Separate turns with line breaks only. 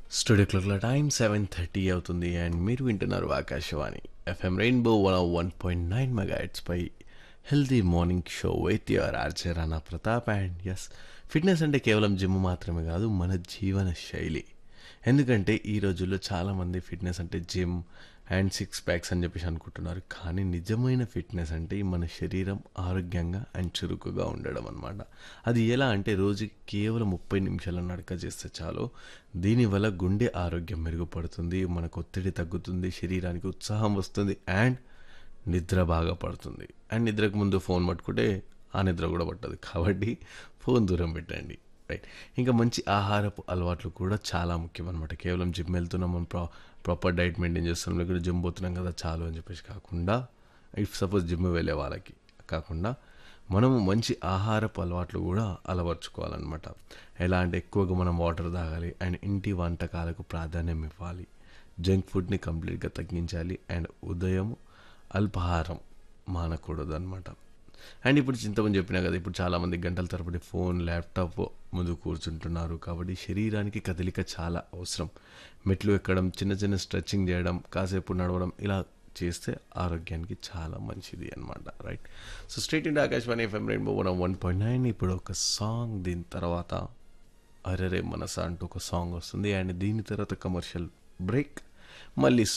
studio క్లాక్ల time seven thirty అవుతుంది and మీరు వింటున్నారు Akashvani FM rainbow one one point nine పై healthy morning show with your RJ Rana Pratap and yes fitness అంటే కేవలం జిమ్ మాత్రమే కాదు మన జీవన శైలి ఎందుకంటే ఈ రోజుల్లో చాలామంది ఫిట్నెస్ అంటే జిమ్ అండ్ సిక్స్ ప్యాక్స్ అని చెప్పేసి అనుకుంటున్నారు కానీ నిజమైన ఫిట్నెస్ అంటే మన శరీరం ఆరోగ్యంగా అండ్ చురుకుగా ఉండడం అనమాట అది ఎలా అంటే రోజుకి కేవలం ముప్పై నిమిషాల నడక చేస్తే చాలు దీనివల్ల గుండె ఆరోగ్యం మెరుగుపడుతుంది మనకు ఒత్తిడి తగ్గుతుంది శరీరానికి ఉత్సాహం వస్తుంది అండ్ నిద్ర బాగా పడుతుంది అండ్ నిద్రకు ముందు ఫోన్ పట్టుకుంటే ఆ నిద్ర కూడా పట్టదు కాబట్టి ఫోన్ దూరం పెట్టండి రైట్ ఇంకా మంచి ఆహారపు అలవాట్లు కూడా చాలా ముఖ్యం అనమాట కేవలం జిమ్ వెళ్తున్నాం మనం ప్రా ప్రాపర్ డైట్ మెయింటైన్ చేస్తున్నాం లేకుంటే జిమ్ పోతున్నాం కదా చాలు అని చెప్పేసి కాకుండా ఇఫ్ సపోజ్ జిమ్ వెళ్ళే వాళ్ళకి కాకుండా మనము మంచి ఆహారపు అలవాట్లు కూడా అలవర్చుకోవాలన్నమాట ఎలా అంటే ఎక్కువగా మనం వాటర్ తాగాలి అండ్ ఇంటి వంటకాలకు ప్రాధాన్యం ఇవ్వాలి జంక్ ఫుడ్ని కంప్లీట్గా తగ్గించాలి అండ్ ఉదయం అల్పాహారం మానకూడదు అనమాట అండ్ ఇప్పుడు చింతమని చెప్పినా కదా ఇప్పుడు చాలామంది గంటల తరబడి ఫోన్ ల్యాప్టాప్ ముందు కూర్చుంటున్నారు కాబట్టి శరీరానికి కదలిక చాలా అవసరం మెట్లు ఎక్కడం చిన్న చిన్న స్ట్రెచ్చింగ్ చేయడం కాసేపు నడవడం ఇలా చేస్తే ఆరోగ్యానికి చాలా మంచిది అనమాట right so straight into Akashvani FM rainbow one one point nine ఇప్పుడు ఒక సాంగ్ దీని తర్వాత అరరే మనస అంటూ ఒక సాంగ్ వస్తుంది అండ్ దీని తర్వాత కమర్షియల్ బ్రేక్ మళ్ళీ